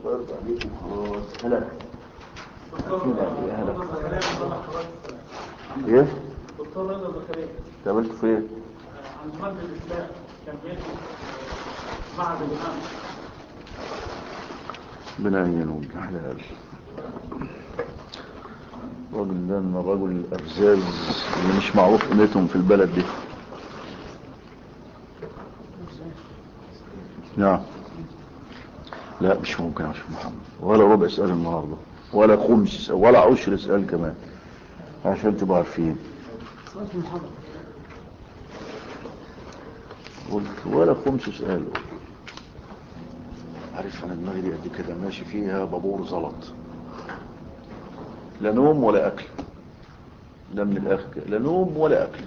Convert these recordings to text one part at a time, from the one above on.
برد عليكم خلاص هلا يا هلا ايه دكتور رضا زكريا قابلته فين عن مادة الإسلام كان بيدرس معهد الإمام بنايين وحلال الراجل ده من الرجل الأفزاز اللي مش معروف قيمتهم في البلد دي نعم لا مش ممكن يا شيخ محمد ولا ربع سؤال النهارده ولا خمس ولا عشر سؤال كمان عشان تبقوا عارفين قلت ولا خمس سؤال عارف انا دماغي دي قد كده ماشي فيها بابور زلط لا نوم ولا اكل ده من الاخر كده. لا نوم ولا اكل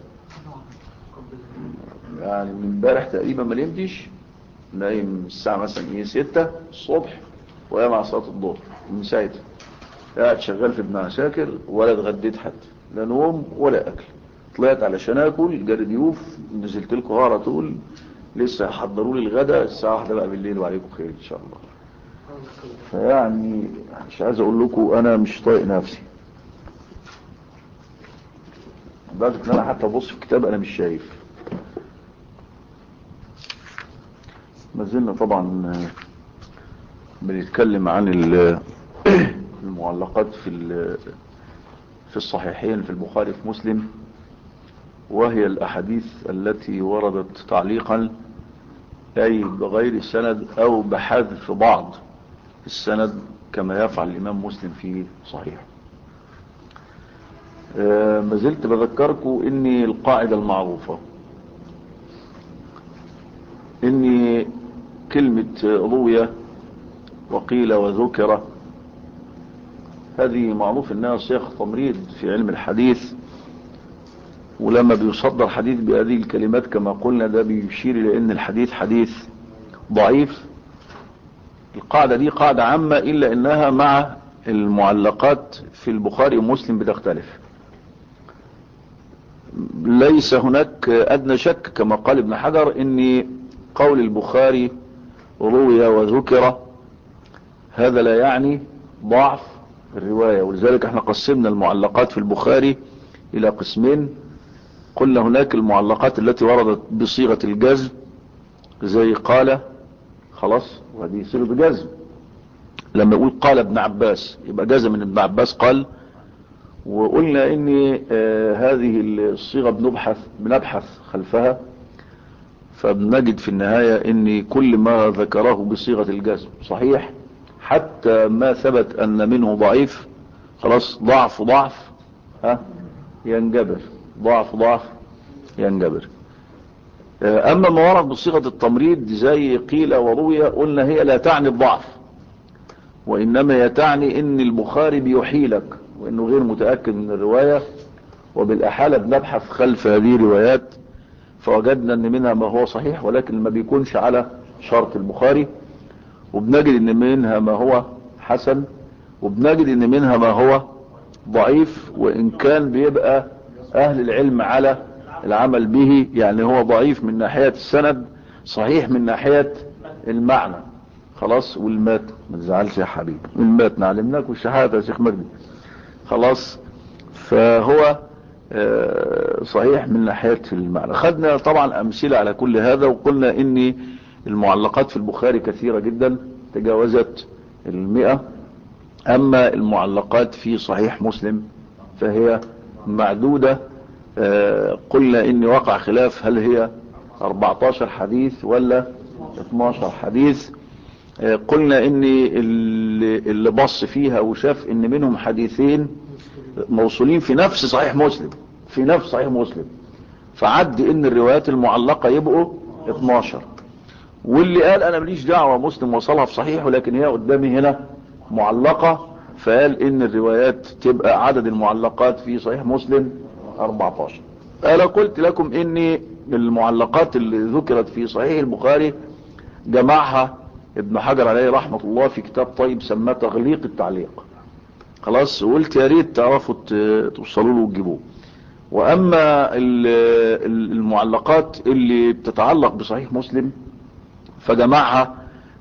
يعني من امبارح تقريبا ما نمتش نايم الساعة مثلا ايه ستة الصبح وقام على صلاة الظهر من ساعتها قاعد شغال في ابن عساكر ولا اتغديت حتى لا نوم ولا اكل طلعت علشان اكل جري ضيوف نزلت لكم على طول لسه هيحضروا لي الغدا الساعة واحدة بقى بالليل وعليكم خير ان شاء الله فيعني مش عايز اقول لكم انا مش طايق نفسي لدرجة ان انا حتى ابص في كتاب انا مش شايف ما زلنا طبعا بنتكلم عن ال- المعلقات في ال- في الصحيحين في البخاري في مسلم وهي الأحاديث التي وردت تعليقا أي بغير سند أو بحذف بعض السند كما يفعل الإمام مسلم في صحيح آه، ما زلت بذكركم إني القاعدة المعروفة إني كلمة روية وقيل وذكر هذه معروف انها صيغ تمريض في علم الحديث ولما بيصدر حديث بهذه الكلمات كما قلنا ده بيشير الى ان الحديث حديث ضعيف القاعدة دي قاعدة عامة الا انها مع المعلقات في البخاري ومسلم بتختلف ليس هناك ادنى شك كما قال ابن حجر ان قول البخاري روي وذكر هذا لا يعني ضعف الرواية ولذلك احنا قسمنا المعلقات في البخاري الى قسمين قلنا هناك المعلقات التي وردت بصيغة الجزم زي قال خلاص وهذه صيغة جزم لما يقول قال ابن عباس يبقى جزم من ابن عباس قال وقلنا ان آه هذه الصيغة بنبحث بنبحث خلفها فبنجد في النهاية ان كل ما ذكره بصيغة الجزم صحيح حتى ما ثبت ان منه ضعيف خلاص ضعف ضعف ها ينجبر ضعف ضعف ينجبر اما ما ورد بصيغة التمريض زي قيل وروي قلنا هي لا تعني الضعف وانما يتعني ان البخاري بيحيلك وانه غير متأكد من الرواية وبالاحالة بنبحث خلف هذه الروايات فوجدنا ان منها ما هو صحيح ولكن ما بيكونش على شرط البخاري وبنجد ان منها ما هو حسن وبنجد ان منها ما هو ضعيف وان كان بيبقى اهل العلم على العمل به يعني هو ضعيف من ناحية السند صحيح من ناحية المعنى خلاص والمات ما تزعلش يا حبيبي والمات نعلمناك والشهادة يا شيخ مجدي خلاص فهو صحيح من ناحية المعنى خدنا طبعا امثلة على كل هذا وقلنا ان المعلقات في البخاري كثيرة جدا تجاوزت المئة اما المعلقات في صحيح مسلم فهي معدودة قلنا ان وقع خلاف هل هي 14 حديث ولا 12 حديث قلنا ان اللي بص فيها وشاف ان منهم حديثين موصولين في نفس صحيح مسلم في نفس صحيح مسلم فعد ان الروايات المعلقة يبقوا 12 واللي قال انا ماليش دعوة مسلم وصلها في صحيح ولكن هي قدامي هنا معلقة فقال ان الروايات تبقى عدد المعلقات في صحيح مسلم 14 انا قلت لكم ان المعلقات اللي ذكرت في صحيح البخاري جمعها ابن حجر عليه رحمة الله في كتاب طيب سماه تغليق التعليق خلاص قلت يا ريت تعرفوا توصلوا له وتجيبوه واما المعلقات اللي بتتعلق بصحيح مسلم فجمعها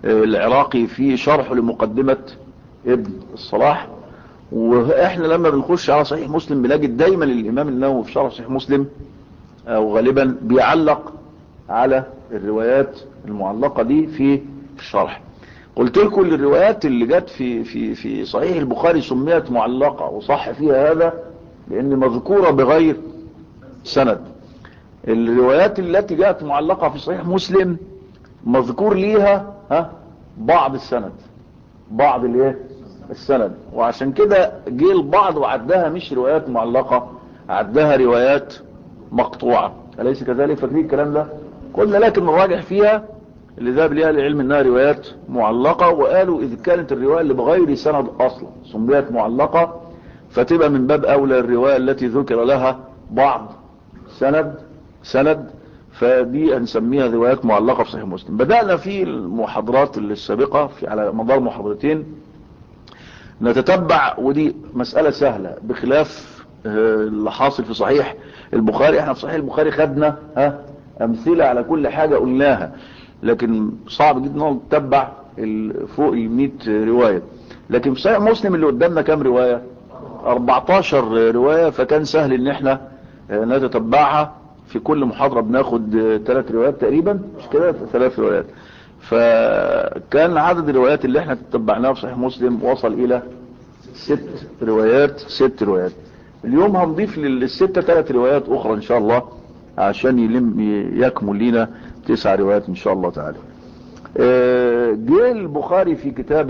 العراقي في شرحه لمقدمة ابن الصلاح واحنا لما بنخش على صحيح مسلم بنجد دايما الامام النووي في شرح صحيح مسلم او غالبا بيعلق على الروايات المعلقة دي في الشرح قلت لكم الروايات اللي جت في في في صحيح البخاري سميت معلقة وصح فيها هذا لان مذكورة بغير سند الروايات التي جاءت معلقة في صحيح مسلم مذكور ليها ها بعض السند بعض الايه السند وعشان كده جه البعض وعدها مش روايات معلقة عدها روايات مقطوعة أليس كذلك فاكرين الكلام ده قلنا لكن الراجح فيها اللي ذهب ليها لعلم انها روايات معلقة وقالوا اذا كانت الرواية اللي بغير سند اصلا سميت معلقة فتبقى من باب اولى الرواية التي ذكر لها بعض سند سند فدي هنسميها روايات معلقة في صحيح مسلم بدأنا في المحاضرات السابقة في على مدار محاضرتين نتتبع ودي مسألة سهلة بخلاف اللي حاصل في صحيح البخاري احنا في صحيح البخاري خدنا ها امثلة على كل حاجة قلناها لكن صعب جدا نتبع فوق ال 100 رواية لكن في صحيح مسلم اللي قدامنا كام رواية 14 رواية فكان سهل ان احنا نتتبعها في كل محاضرة بناخد ثلاث روايات تقريبا مش كده ثلاث روايات فكان عدد الروايات اللي احنا تتبعناها في صحيح مسلم وصل الى ست روايات ست روايات اليوم هنضيف للستة ثلاث روايات اخرى ان شاء الله عشان يلم يكمل لنا تسع روايات ان شاء الله تعالى جاء البخاري في كتاب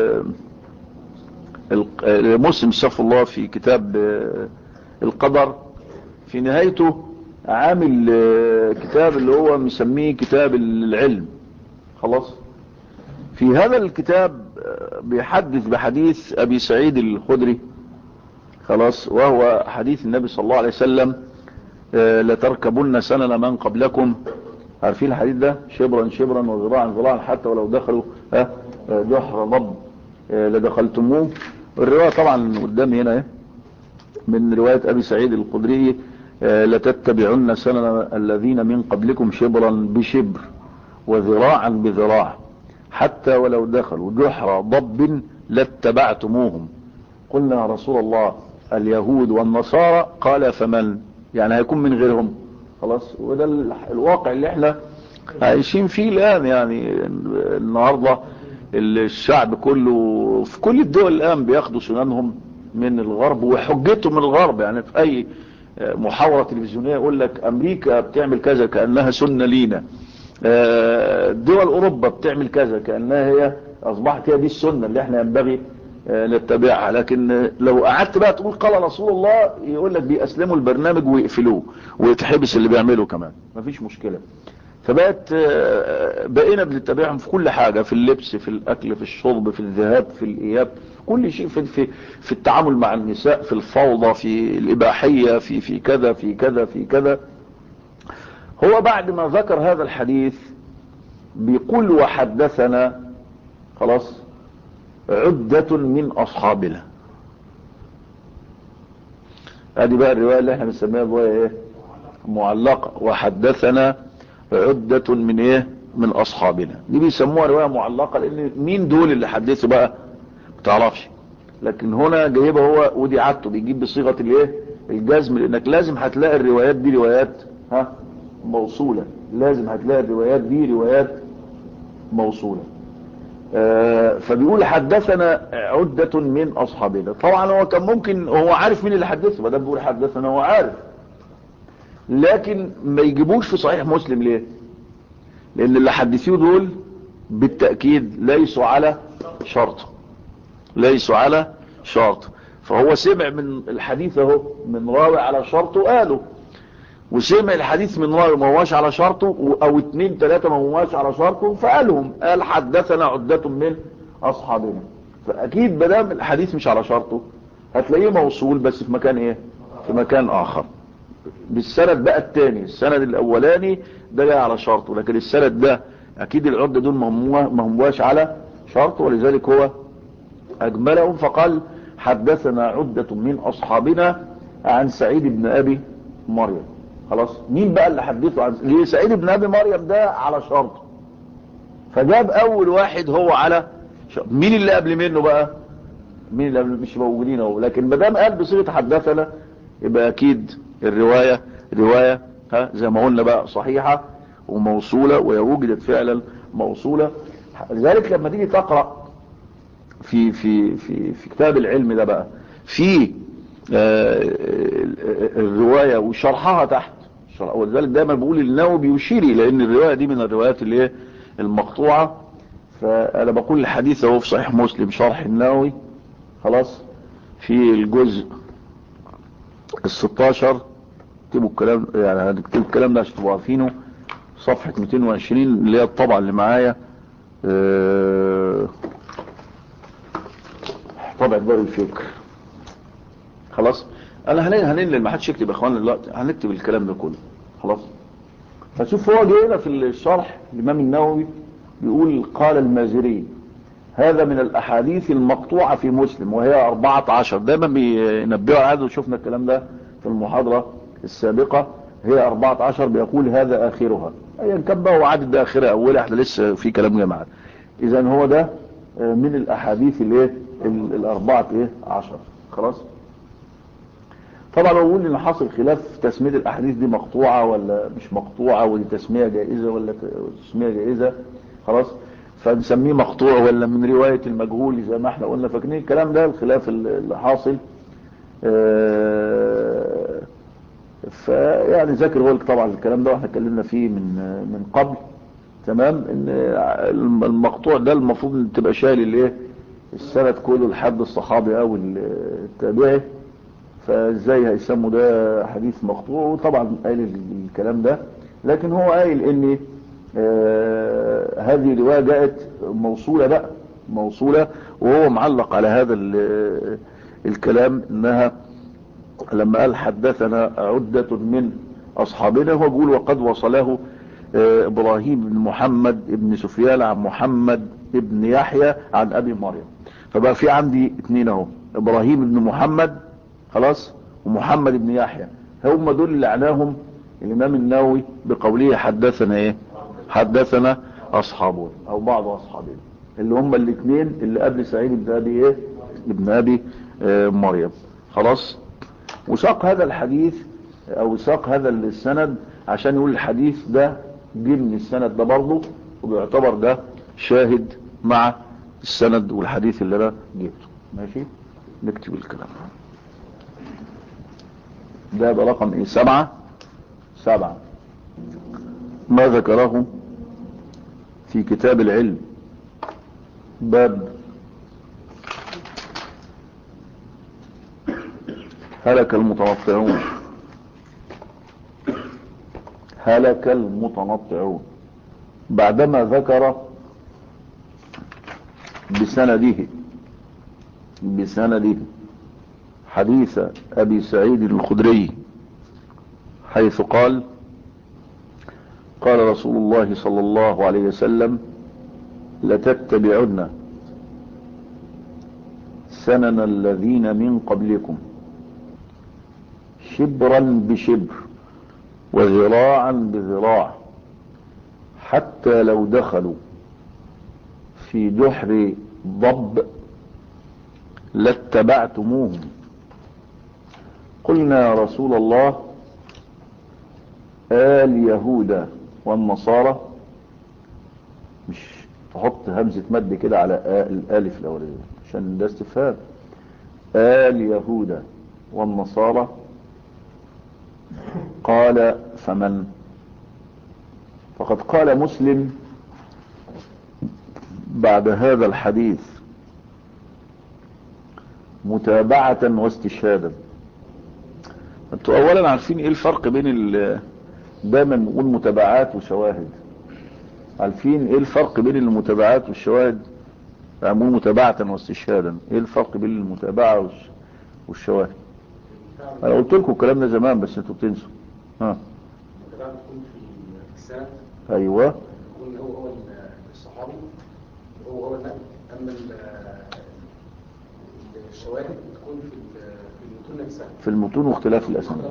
مسلم صف الله في كتاب القدر في نهايته عامل كتاب اللي هو مسميه كتاب العلم خلاص في هذا الكتاب بيحدث بحديث ابي سعيد الخدري خلاص وهو حديث النبي صلى الله عليه وسلم لتركبن سنن من قبلكم عارفين الحديث ده شبرا شبرا وذراعا ذراعا حتى ولو دخلوا ها جحر ضب لدخلتموه الرواية طبعا قدامي هنا من رواية ابي سعيد الخدري لتتبعن سنن الذين من قبلكم شبرا بشبر وذراعا بذراع حتى ولو دخلوا جحر ضب لاتبعتموهم قلنا يا رسول الله اليهود والنصارى قال فمن يعني هيكون من غيرهم خلاص وده الواقع اللي احنا عايشين فيه الان يعني النهاردة الشعب كله في كل الدول الان بياخدوا سننهم من الغرب وحجتهم من الغرب يعني في اي محاورة تلفزيونية يقول لك امريكا بتعمل كذا كأنها سنة لينا دول اوروبا بتعمل كذا كأنها هي اصبحت هي دي السنة اللي احنا ينبغي نتبعها لكن لو قعدت بقى تقول قال رسول الله يقول لك بيأسلموا البرنامج ويقفلوه ويتحبس اللي بيعمله كمان مفيش مشكلة فبقت بقينا بنتبعهم في كل حاجة في اللبس في الاكل في الشرب في الذهاب في الاياب كل شيء في, في, في التعامل مع النساء في الفوضى في الاباحية في, في كذا في كذا في كذا هو بعد ما ذكر هذا الحديث بيقول وحدثنا خلاص عدة من اصحابنا ادي بقى الرواية اللي احنا بنسميها رواية ايه معلقة وحدثنا عدة من ايه من اصحابنا دي بيسموها رواية معلقة لان مين دول اللي حدثوا بقى متعرفش لكن هنا جايبه هو ودي عادته بيجيب بصيغة الايه الجزم لانك لازم هتلاقي الروايات دي روايات ها موصولة لازم هتلاقي الروايات دي روايات موصولة آه فبيقول حدثنا عدة من اصحابنا طبعا هو كان ممكن هو عارف مين اللي حدثه بدأ بيقول حدثنا هو عارف لكن ما يجيبوش في صحيح مسلم ليه لان اللي حدثوه دول بالتأكيد ليسوا على شرط ليسوا على شرط فهو سمع من الحديث اهو من راوي على شرطه قاله وسمع الحديث من راوي ما هواش على شرطه او اتنين تلاتة ما هواش على شرطه فقالهم قال حدثنا عدة من اصحابنا فاكيد بدام الحديث مش على شرطه هتلاقيه موصول بس في مكان ايه في مكان اخر بالسند بقى التاني السند الاولاني ده جاي على شرطه لكن السند ده اكيد العدة دول ما همواش على شرطه ولذلك هو اجملهم فقال حدثنا عدة من اصحابنا عن سعيد بن ابي مريم خلاص مين بقى اللي حدثه عن ليه سعيد بن ابي مريم ده على شرطه فجاب اول واحد هو على ش- مين اللي قبل منه بقى مين اللي قبل مش موجودين اهو لكن ما دام قال بصيغه حدثنا يبقى اكيد الروايه روايه ها زي ما قلنا بقى صحيحه وموصوله وهي وجدت فعلا موصوله لذلك لما تيجي تقرا في في في في كتاب العلم ده بقى في آه، الروايه وشرحها تحت شرح- ولذلك دايما بقول النووي بيشير الى ان الروايه دي من الروايات اللي هي المقطوعه فانا بقول الحديث اهو في صحيح مسلم شرح النووي خلاص في الجزء ال 16 اكتبوا الكلام يعني هنكتب الكلام ده عشان تبقوا عارفينه صفحه 220 اللي هي الطبعه اللي معايا آه، طبع دار الفكر خلاص انا هن- هننقل ما حدش يكتب يا اخوانا دلوقتي هنكتب الكلام ده كله خلاص فشوف هو جاي هنا في الشرح الامام النووي بيقول قال المازري هذا من الاحاديث المقطوعه في مسلم وهي 14 دايما بينبهوا على هذا وشفنا الكلام ده في المحاضره السابقه هي 14 بيقول هذا اخرها ايا كان بقى هو عدد ده اخرها اولها احنا لسه في كلام جماعه اذا هو ده آه، من الاحاديث الايه ال- الاربعه ايه 10 خلاص طبعا بقول ان حصل خلاف في تسميه الاحاديث دي مقطوعه ولا مش مقطوعه ودي تسميه جائزه ولا ت- تسميه جائزه خلاص فنسميه مقطوع ولا من روايه المجهول زي ما احنا قلنا فاكرين الكلام ده الخلاف اللي حاصل آه، فيعني ذاكر هو طبعا الكلام ده واحنا اتكلمنا فيه من من قبل تمام ان المقطوع ده المفروض ان تبقى شايل الايه السند كله لحد الصحابي او التابعي فازاي هيسموا ده حديث مقطوع وطبعا قايل الكلام ده لكن هو قايل ان آه هذه الروايه جاءت موصوله بقى موصوله وهو معلق على هذا ال- الكلام انها لما قال حدثنا عدة من أصحابنا هو بيقول وقد وصله آه، إبراهيم بن محمد بن سفيان عن محمد بن يحيى عن أبي مريم فبقى في عندي اتنين اهو إبراهيم بن محمد خلاص ومحمد بن يحيى هم دول اللي عناهم الإمام النووي بقوله حدثنا إيه حدثنا أصحابه أو بعض أصحابنا اللي هم الاثنين اللي قبل سعيد بن أبي إيه ابن أبي آه، مريم خلاص وساق هذا الحديث او ساق هذا السند عشان يقول الحديث ده جه من السند ده برضه وبيعتبر ده شاهد مع السند والحديث اللي انا جبته ماشي نكتب الكلام ده ده رقم ايه سبعة سبعة ما ذكره في كتاب العلم باب هلك المتنطعون هلك المتنطعون بعدما ذكر بسنده بسنده حديث أبي سعيد الخدري حيث قال قال رسول الله صلى الله عليه وسلم لتتبعن سنن الذين من قبلكم شبرا بشبر وذراعا بذراع حتى لو دخلوا في جحر ضب لاتبعتموهم قلنا يا رسول الله آل يهودا والنصارى مش تحط همزة مد كده على آل الالف الاولانية عشان ده استفهام آل يهودا والنصارى قال فمن فقد قال مسلم بعد هذا الحديث متابعة واستشهادا انتوا اولا عارفين ايه الفرق بين ال دايما نقول متابعات وشواهد عارفين ايه الفرق بين المتابعات والشواهد نقول متابعة واستشهادا ايه الفرق بين المتابعة والش- والشواهد انا قلت لكم الكلام ده زمان بس انتوا بتنسوا ها المتابعة بتكون في السند ايوه يكون هو هو الصحابي هو هو النبي اما ال- الشواهد بتكون في ال- في المتون نفسها في المتون واختلاف الاسانيد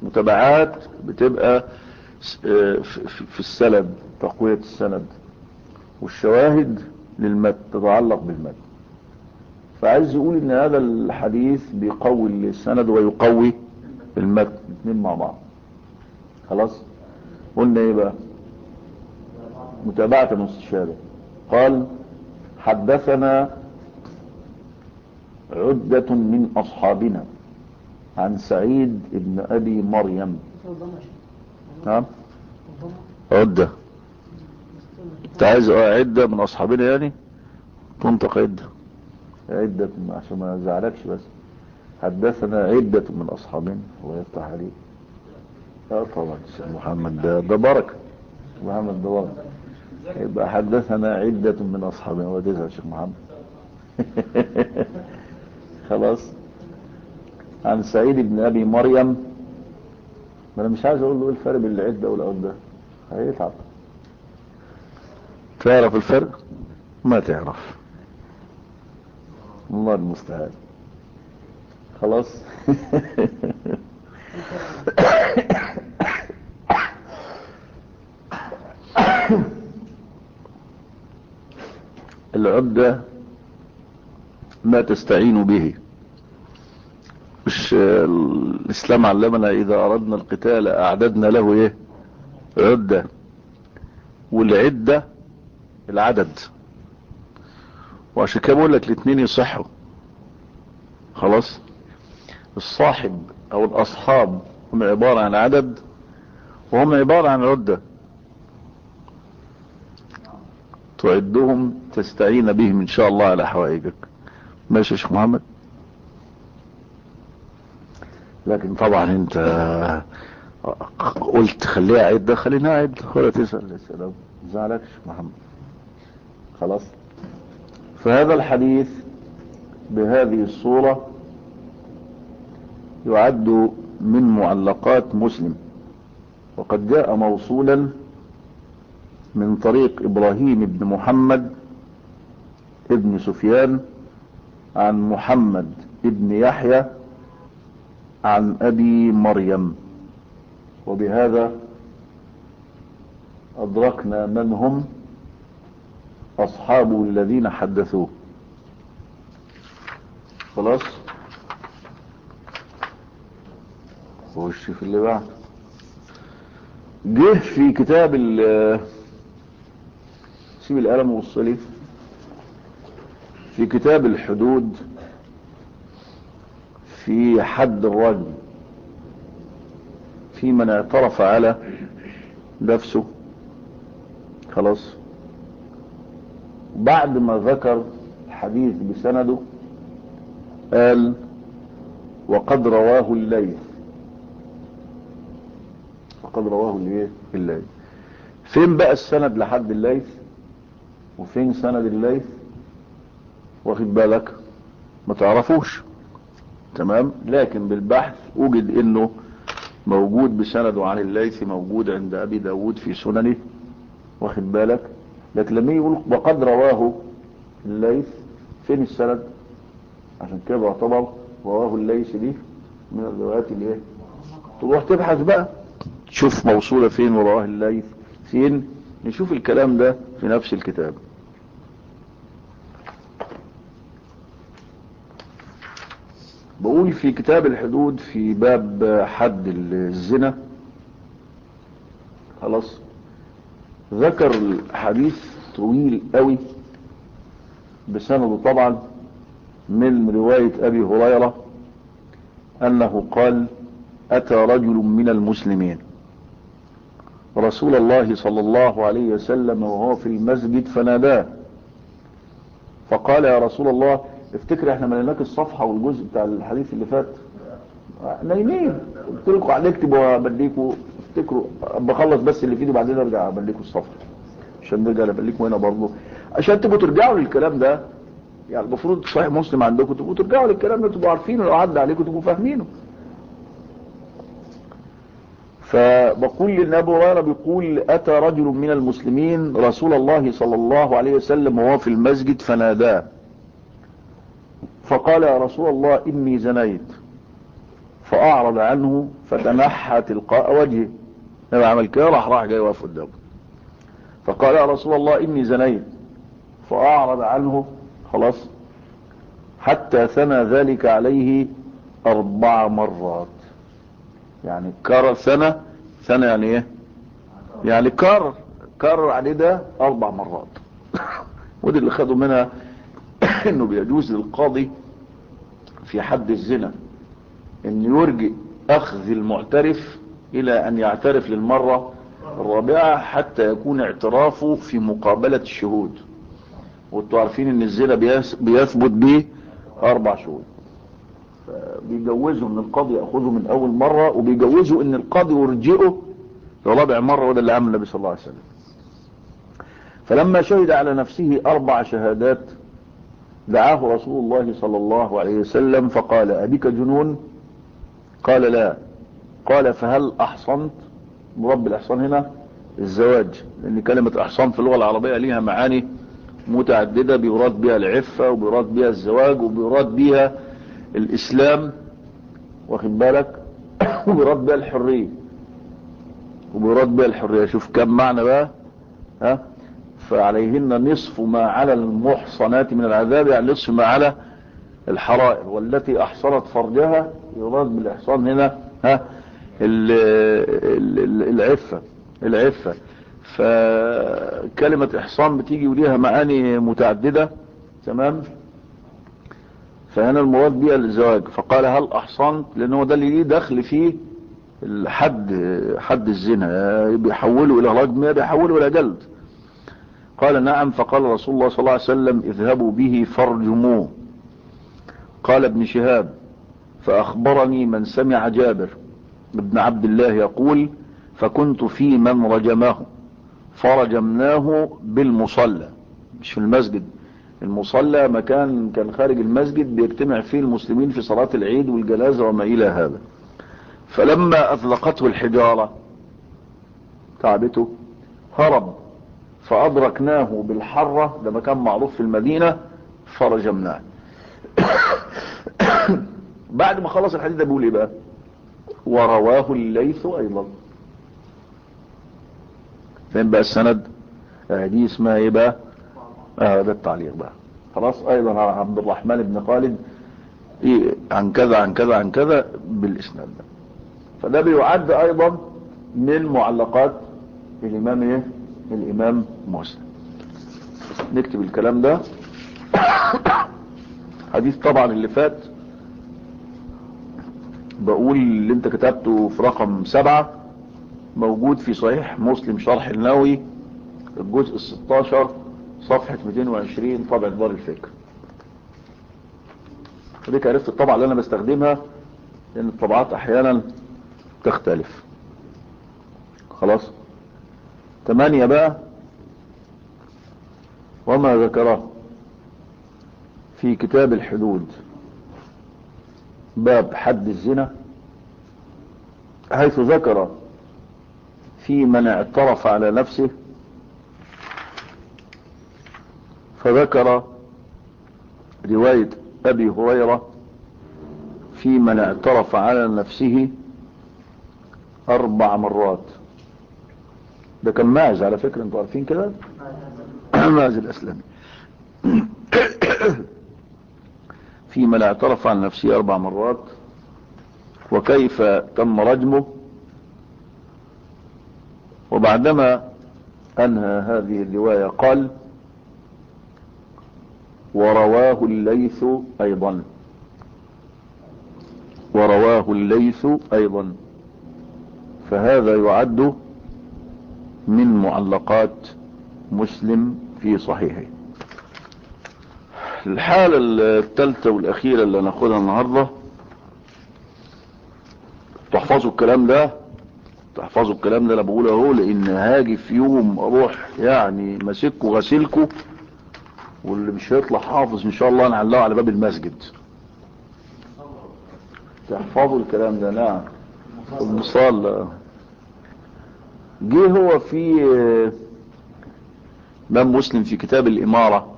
متابعات بتبقى س- آه، في في- في السند تقوية السند والشواهد للمتن تتعلق بالمتن فعايز يقول ان هذا الحديث بيقوي السند ويقوي المتن الاثنين مع بعض خلاص قلنا ايه بقى متابعة واستشهاده قال حدثنا عدة من أصحابنا عن سعيد بن أبي مريم نعم عدة انت عايز اه عدة من أصحابنا يعني تنطق عدة عدة عشان ما ازعلكش بس حدثنا عدة من أصحابنا الله يفتح عليك اه طبعا الشيخ محمد ده ده بركة محمد ده بركة يبقى حدثنا عدة من أصحابنا وديها الشيخ محمد خلاص عن سعيد بن أبي مريم ما أنا مش عايز أقول له إيه الفرق بين العدة والعدة هيتعب تعرف الفرق ما تعرف الله المستعان خلاص العدة ما تستعين به مش الإسلام علمنا إذا أردنا القتال أعددنا له إيه عدة والعدة العدد وعشان كده بقول لك الاثنين يصحوا خلاص الصاحب او الاصحاب هم عبارة عن عدد وهم عبارة عن عدة تعدهم تستعين بهم ان شاء الله على حوائجك ماشي يا شيخ محمد لكن طبعا انت قلت خليها عدة خلينا عدة ولا تسأل السلام زعلكش محمد خلاص فهذا الحديث بهذه الصورة يعد من معلقات مسلم وقد جاء موصولا من طريق إبراهيم بن محمد ابن سفيان عن محمد ابن يحيى عن أبي مريم وبهذا أدركنا من هم أصحابه الذين حدثوه خلاص خش في اللي بعد جه في كتاب ال سيب القلم ووصلي في كتاب الحدود في حد الرجل في من اعترف على نفسه خلاص بعد ما ذكر الحديث بسنده قال وقد رواه الليث وقد رواه الايه الليث فين بقى السند لحد الليث وفين سند الليث واخد بالك ما تعرفوش تمام لكن بالبحث وجد انه موجود بسنده عن الليث موجود عند ابي داود في سننه واخد بالك لكن لما يقول وقد رواه الليث فين السند عشان كده يعتبر رواه الليث دي من الروايات اللي ايه تروح تبحث بقى تشوف موصولة فين ورواه الليث فين نشوف الكلام ده في نفس الكتاب بقول في كتاب الحدود في باب حد الزنا خلاص ذكر الحديث طويل قوي بسنده طبعا من رواية ابي هريرة انه قال اتى رجل من المسلمين رسول الله صلى الله عليه وسلم وهو في المسجد فناداه فقال يا رسول الله افتكر احنا مليناك الصفحة والجزء بتاع الحديث اللي فات نايمين قلت لكم على اكتب وابليكوا افتكروا بخلص بس اللي في ايدي وبعدين ارجع ابليكوا الصفحة عشان نرجع ابليكوا هنا برضه عشان تبقوا ترجعوا للكلام ده يعني المفروض صحيح مسلم عندكم تبقوا ترجعوا للكلام ده تبقوا عارفينه لو عدى عليكم تبقوا فاهمينه فبقول لان ابو هريره بيقول اتى رجل من المسلمين رسول الله صلى الله عليه وسلم وهو في المسجد فناداه فقال يا رسول الله اني زنيت فاعرض عنه فتنحى تلقاء وجهه لما عمل كده راح راح جاي واقف قدامه فقال يا رسول الله إني زنيت فأعرض عنه خلاص حتى ثنى ذلك عليه أربع مرات يعني كرر سنة سنة يعني ايه يعني كرر كرر عليه ده أربع مرات ودي اللي خدوا منها انه بيجوز للقاضي في حد الزنا ان يرجئ اخذ المعترف الى ان يعترف للمرة الرابعة حتى يكون اعترافه في مقابلة الشهود وانتوا عارفين ان الزنا بيس- بيثبت به اربع شهود بيجوزوا ان القاضي ياخذه من اول مرة وبيجوزوا ان القاضي يرجئه لرابع مرة وده اللي عمل النبي صلى الله عليه وسلم فلما شهد على نفسه اربع شهادات دعاه رسول الله صلى الله عليه وسلم فقال أبيك جنون قال لا قال فهل أحصنت مرب الإحصان هنا الزواج لأن كلمة إحصان في اللغة العربية ليها معاني متعددة بيراد بها العفة وبيراد بها الزواج وبيراد بها الإسلام واخد بالك وبيراد بها الحرية وبيراد بها الحرية شوف كم معنى بقى ها فعليهن نصف ما على المحصنات من العذاب يعني نصف ما على الحرائر والتي احصنت فرجها يراد بالاحصان هنا ها ال- ال- ال- العفة العفة فكلمة احصان بتيجي وليها معاني متعددة تمام فهنا المراد بها الزواج فقال هل احصنت لان هو ده اللي ليه دخل فيه الحد حد الزنا بيحوله الى رجم يا بيحوله الى جلد قال نعم فقال رسول الله صلى الله عليه وسلم اذهبوا به فارجموه قال ابن شهاب فأخبرني من سمع جابر ابن عبد الله يقول فكنت في من رجمه فرجمناه بالمصلى مش في المسجد المصلى مكان كان خارج المسجد بيجتمع فيه المسلمين في صلاة العيد والجنازة وما إلى هذا فلما أطلقته الحجارة تعبته هرب فأدركناه بالحرة ده مكان معروف في المدينة فرجمناه بعد ما خلص الحديث ده بيقول ايه بقى ورواه الليث ايضا فين بقى السند آه دي اسمها ايه بقى اه ده التعليق بقى خلاص ايضا عن عبد الرحمن بن خالد إيه عن كذا عن كذا عن كذا بالاسناد ده فده بيعد ايضا من معلقات الامام ايه الامام مسلم نكتب الكلام ده حديث طبعا اللي فات بقول اللي انت كتبته في رقم سبعة موجود في صحيح مسلم شرح النووي الجزء الستاشر صفحة 220 طبع دار الفكر وديك عرفت الطبعة اللي انا بستخدمها لان الطبعات احيانا تختلف خلاص تمانية بقى وما ذكره في كتاب الحدود باب حد الزنا حيث ذكر في من اعترف على نفسه فذكر رواية أبي هريرة في من اعترف على نفسه أربع مرات ده كان ماعز على فكرة انتوا عارفين كده ماعز الأسلامي في من اعترف عن نفسه أربع مرات وكيف تم رجمه وبعدما أنهى هذه الرواية قال ورواه الليث أيضا ورواه الليث أيضا فهذا يعد من معلقات مسلم في صحيحه الحالة الثالثة والأخيرة اللي هناخدها النهاردة تحفظوا الكلام ده تحفظوا الكلام ده انا بقوله اهو لان هاجي في يوم اروح يعني ماسككوا غسيلكوا واللي مش هيطلع حافظ ان شاء الله نعلقه على باب المسجد تحفظوا الكلام ده نعم المصلى جه هو في امام مسلم في كتاب الاماره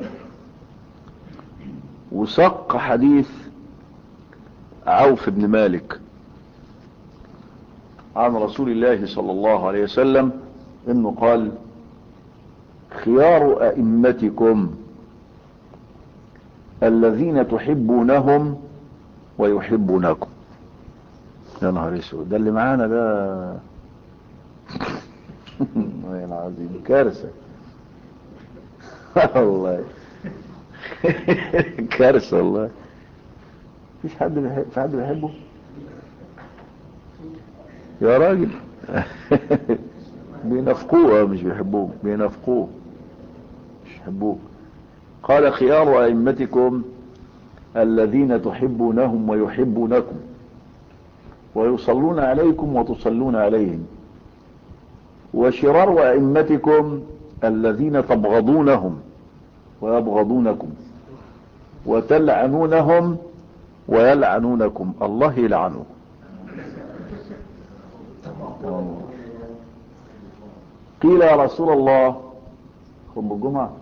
وسق حديث عوف بن مالك عن رسول الله صلى الله عليه وسلم انه قال خيار أئمتكم الذين تحبونهم ويحبونكم يا نهار اسود ده اللي معانا ده والله العظيم كارثة والله كارثة والله مفيش حد بيحب في حد بيحبه يا راجل بينافقوه مش بيحبوه بينافقوه مش يحبوه قال خيار أئمتكم الذين تحبونهم ويحبونكم ويصلون عليكم وتصلون عليهم وشرار أئمتكم الذين تبغضونهم ويبغضونكم وتلعنونهم ويلعنونكم الله يلعنه قيل يا رسول الله خطب الجمعة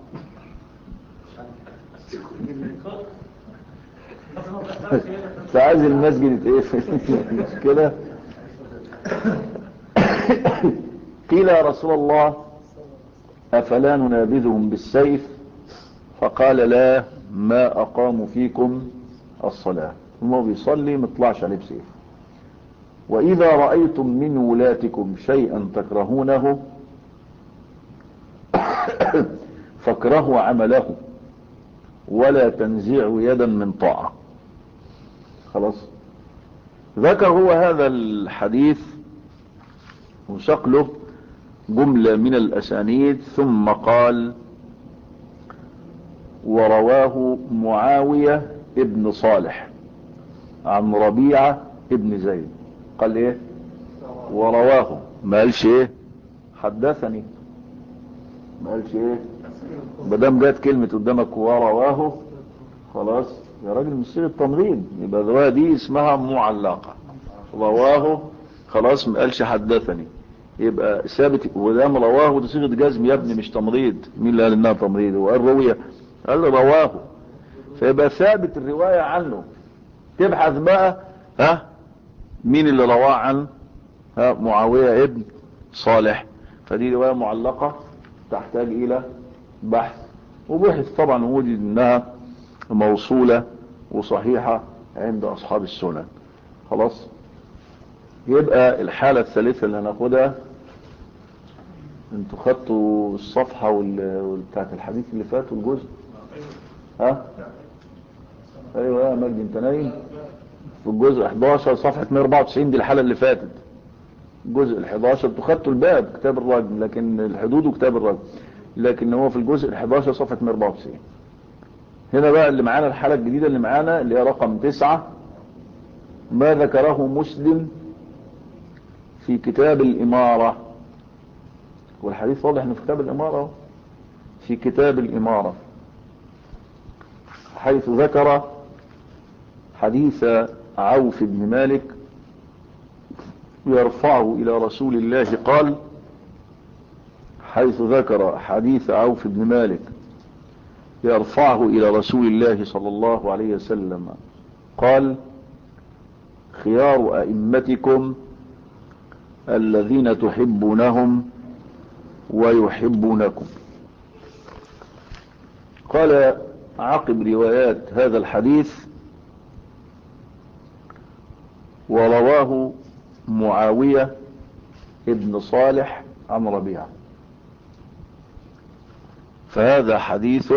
تعازي المسجد يتقفل مش كده قيل يا رسول الله أفلا ننابذهم بالسيف فقال لا ما أقاموا فيكم الصلاة ثم بيصلي مطلعش عليه بسيف وإذا رأيتم من ولاتكم شيئا تكرهونه فاكرهوا عمله ولا تنزعوا يدا من طاعة خلاص ذكر هو هذا الحديث وشقله جملة من الأسانيد ثم قال ورواه معاوية ابن صالح عن ربيعة ابن زيد قال ايه ورواه ما قالش ايه حدثني ما قالش ايه مادام جت كلمة قدامك ورواه خلاص يا راجل مش صيغه تمريض يبقى الرواية دي اسمها معلقة رواه خلاص ما قالش حدثني يبقى ثابت ودام رواه دي صيغه جزم يا ابني مش تمريض مين اللي قال انها تمريض وقال روية قال رواه فيبقى ثابت الرواية عنه تبحث بقى ها مين اللي رواه عن ها معاوية ابن صالح فدي رواية معلقة تحتاج الى بحث وبحث طبعا وجد انها موصولة وصحيحة عند اصحاب السنن خلاص يبقى الحالة الثالثة اللي هناخدها انتوا خدتوا الصفحة بتاعت الحديث اللي فات والجزء ها ايوه يا مجدي انت نايم في الجزء 11 صفحة 194 دي الحالة اللي فاتت الجزء ال 11 انتوا خدتوا الباب كتاب الرجم لكن الحدود وكتاب الرجم لكن هو في الجزء ال 11 صفحة 194 هنا بقى اللي معانا الحالة الجديدة اللي معانا اللي هي رقم 9 ما ذكره مسلم في كتاب الإمارة والحديث واضح انه في كتاب الإمارة في كتاب الإمارة حيث ذكر حديث عوف بن مالك يرفعه إلى رسول الله قال حيث ذكر حديث عوف بن مالك يرفعه إلى رسول الله صلى الله عليه وسلم قال خيار أئمتكم الذين تحبونهم ويحبونكم قال عقب روايات هذا الحديث ورواه معاوية ابن صالح عن ربيعة فهذا حديث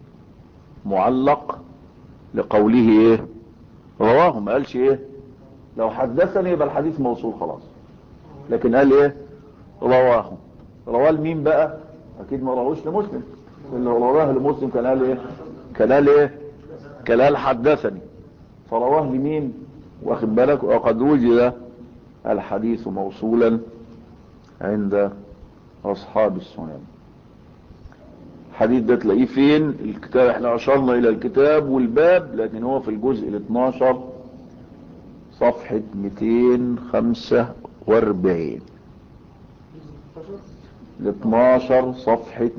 معلق لقوله ايه رواه ما قالش ايه لو حدثني يبقى الحديث موصول خلاص لكن قال ايه رواه رواه لمين بقى اكيد ما رواهوش لمسلم اللي رواه لمسلم كان قال ايه كان قال ايه كان قال حدثني فرواه لمين واخد بالك وقد وجد الحديث موصولا عند اصحاب السنن الحديث ده تلاقيه فين الكتاب احنا اشرنا الى الكتاب والباب لكن هو في الجزء ال 12 صفحة 245 ال 12 صفحة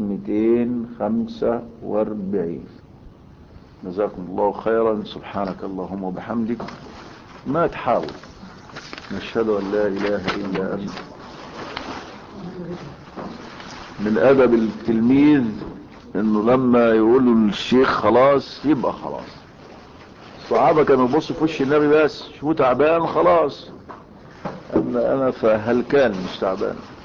245 جزاكم الله خيرا سبحانك اللهم وبحمدك ما تحاول نشهد ان لا اله الا انت من ادب التلميذ انه لما يقولوا للشيخ خلاص يبقى خلاص الصحابة كانوا يبصوا في وش النبي بس شو تعبان خلاص اما انا فهلكان مش تعبان